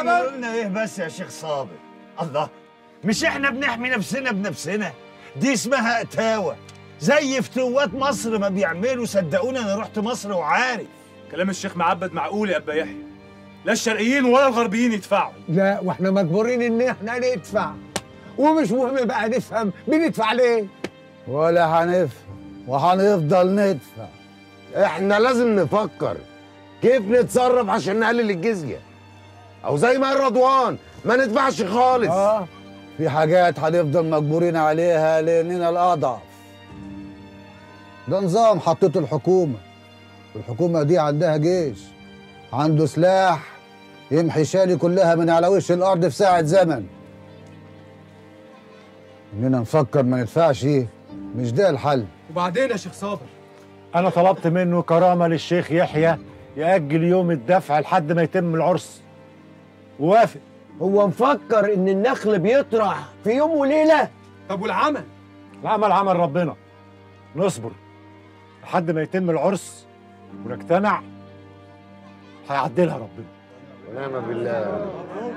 تعملوا لنا ايه بس يا شيخ صابر الله مش احنا بنحمي نفسنا بنفسنا دي اسمها قتاوه زي فتوات مصر ما بيعملوا صدقوني انا رحت مصر وعارف كلام الشيخ معبد معقول يا ابا يحيى لا الشرقيين ولا الغربيين يدفعوا لا واحنا مجبورين ان احنا ندفع ومش مهم بقى نفهم بندفع ليه ولا هنفهم وهنفضل ندفع احنا لازم نفكر كيف نتصرف عشان نقلل الجزيه او زي ما قال رضوان ما ندفعش خالص اه في حاجات هنفضل مجبورين عليها لاننا الاضعف ده نظام حطته الحكومه والحكومه دي عندها جيش عنده سلاح يمحي شالي كلها من على وش الارض في ساعه زمن اننا نفكر ما ندفعش مش ده الحل وبعدين يا شيخ صابر انا طلبت منه كرامه للشيخ يحيى ياجل يوم الدفع لحد ما يتم العرس ووافق هو مفكر ان النخل بيطرح في يوم وليله طب والعمل العمل عمل ربنا نصبر لحد ما يتم العرس ونجتمع هيعدلها ربنا ونعم بالله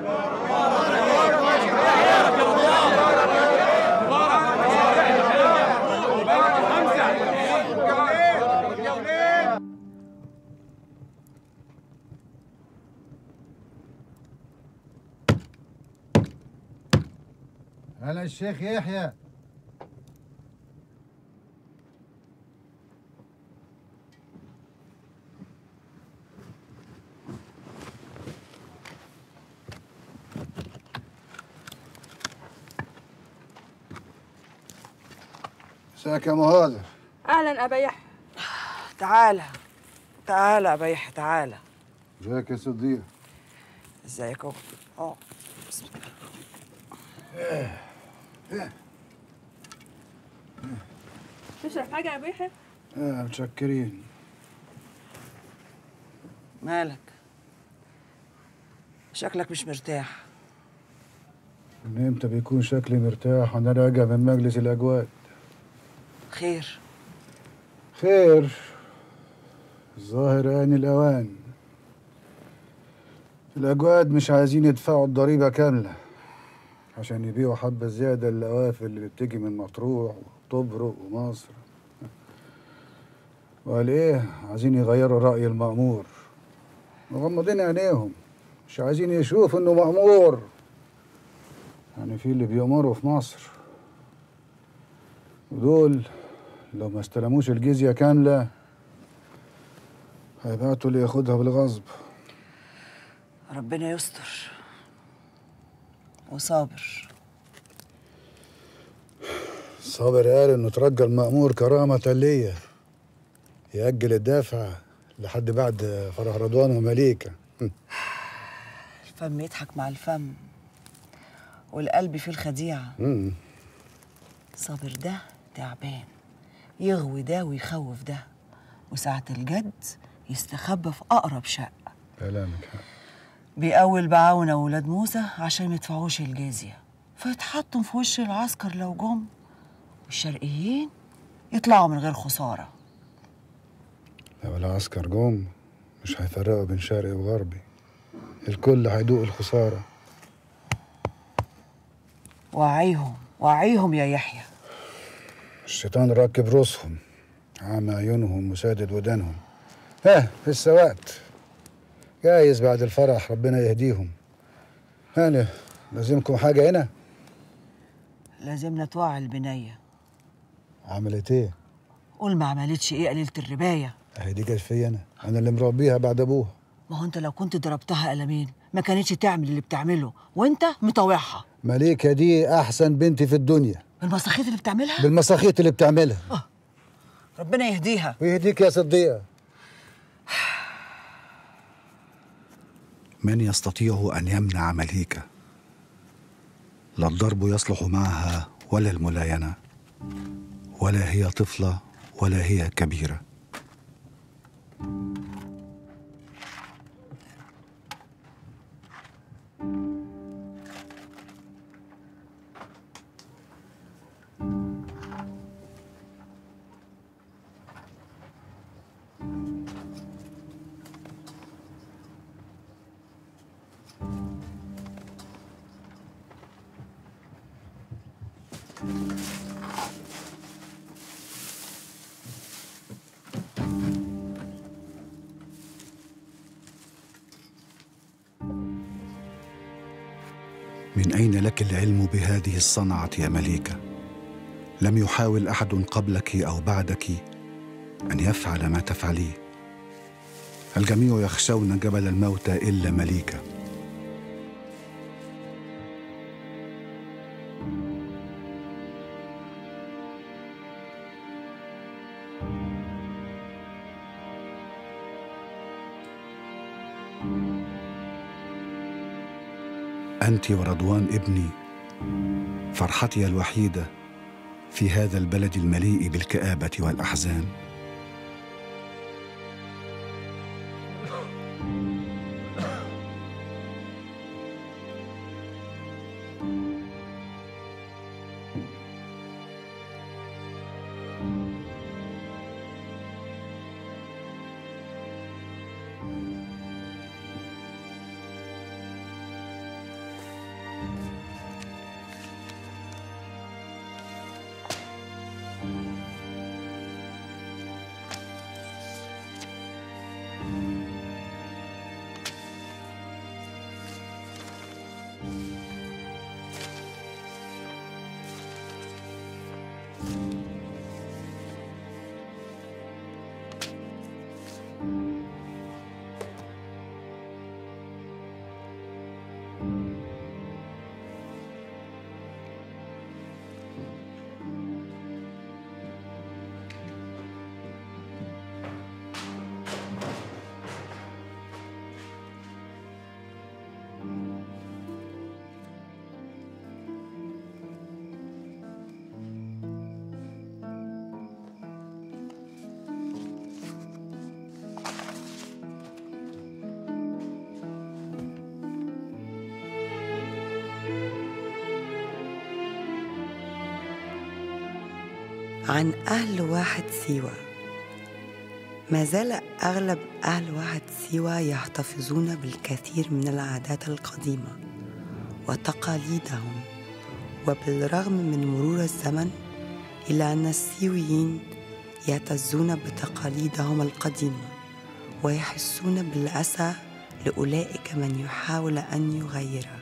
انا الشيخ يحيى ازيك يا مهاجر اهلا ابا يحيى تعالى تعالى ابا يحيى تعالى ازيك يا صديق ازيك اهو اه بسم الله تشرب حاجة يا أبو يحيى؟ اه متشكرين مالك شكلك مش مرتاح من امتى بيكون شكلي مرتاح وانا راجع من مجلس الاجواد خير خير الظاهر آن الأوان الأجواد مش عايزين يدفعوا الضريبة كاملة عشان يبيعوا حبة زيادة للقوافل اللي بتيجي من مطروح وطبرق ومصر وقال إيه عايزين يغيروا رأي المأمور مغمضين عينيهم مش عايزين يشوفوا إنه مأمور يعني في اللي بيأمروا في مصر ودول لو ما استلموش الجزية كاملة هيبعتوا اللي ياخدها بالغصب ربنا يستر وصابر صابر قال انه ترجى المأمور كرامة ليا يأجل الدافع لحد بعد فرح رضوان ومليكة الفم يضحك مع الفم والقلب فيه الخديعة مم. صابر ده تعبان يغوي ده ويخوف ده وساعة الجد يستخبى في أقرب شقة كلامك حق بيقول بعاون أولاد موسى عشان ما يدفعوش الجزية فيتحطم في وش العسكر لو جم والشرقيين يطلعوا من غير خسارة لو العسكر جم مش هيفرقوا بين شرقي وغربي الكل هيدوق الخسارة وعيهم وعيهم يا يحيى الشيطان راكب رؤوسهم عامى عيونهم وسادد ودانهم ها لسه وقت جايز بعد الفرح ربنا يهديهم هاني لازمكم حاجة هنا لازمنا توعي البنية عملت ايه؟ قول ما عملتش ايه قليلة الرباية اهي دي جت فيا انا انا اللي مربيها بعد ابوها ما هو انت لو كنت ضربتها قلمين ما كانتش تعمل اللي بتعمله وانت مطوعها مليكة دي احسن بنتي في الدنيا بالمساخيط اللي بتعملها بالمساخيط اللي بتعملها ربنا يهديها ويهديك يا صديقة من يستطيع ان يمنع مليكه لا الضرب يصلح معها ولا الملاينه ولا هي طفله ولا هي كبيره من اين لك العلم بهذه الصنعه يا مليكه لم يحاول احد قبلك او بعدك ان يفعل ما تفعليه الجميع يخشون جبل الموتى الا مليكه انت ورضوان ابني فرحتي الوحيده في هذا البلد المليء بالكابه والاحزان عن أهل واحد سيوة ما زال أغلب أهل واحد سيوة يحتفظون بالكثير من العادات القديمة وتقاليدهم وبالرغم من مرور الزمن إلا أن السيويين يعتزون بتقاليدهم القديمة ويحسون بالأسى لأولئك من يحاول أن يغيرها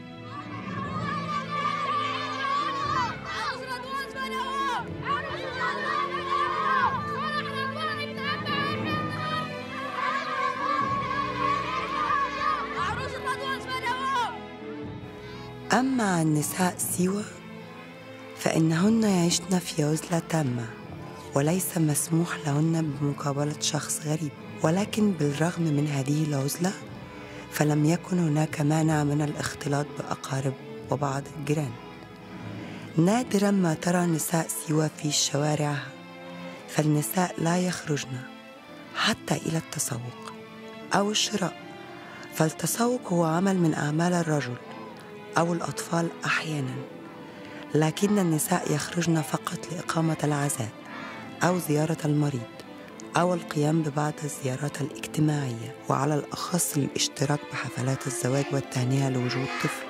أما عن نساء سيوة فإنهن يعيشن في عزلة تامة وليس مسموح لهن بمقابلة شخص غريب ولكن بالرغم من هذه العزلة فلم يكن هناك مانع من الاختلاط بأقارب وبعض الجيران نادرا ما ترى نساء سيوة في الشوارع فالنساء لا يخرجن حتى إلى التسوق أو الشراء فالتسوق هو عمل من أعمال الرجل أو الأطفال أحيانا لكن النساء يخرجن فقط لإقامة العزاء أو زيارة المريض أو القيام ببعض الزيارات الاجتماعية وعلى الأخص الاشتراك بحفلات الزواج والتهنئة لوجود طفل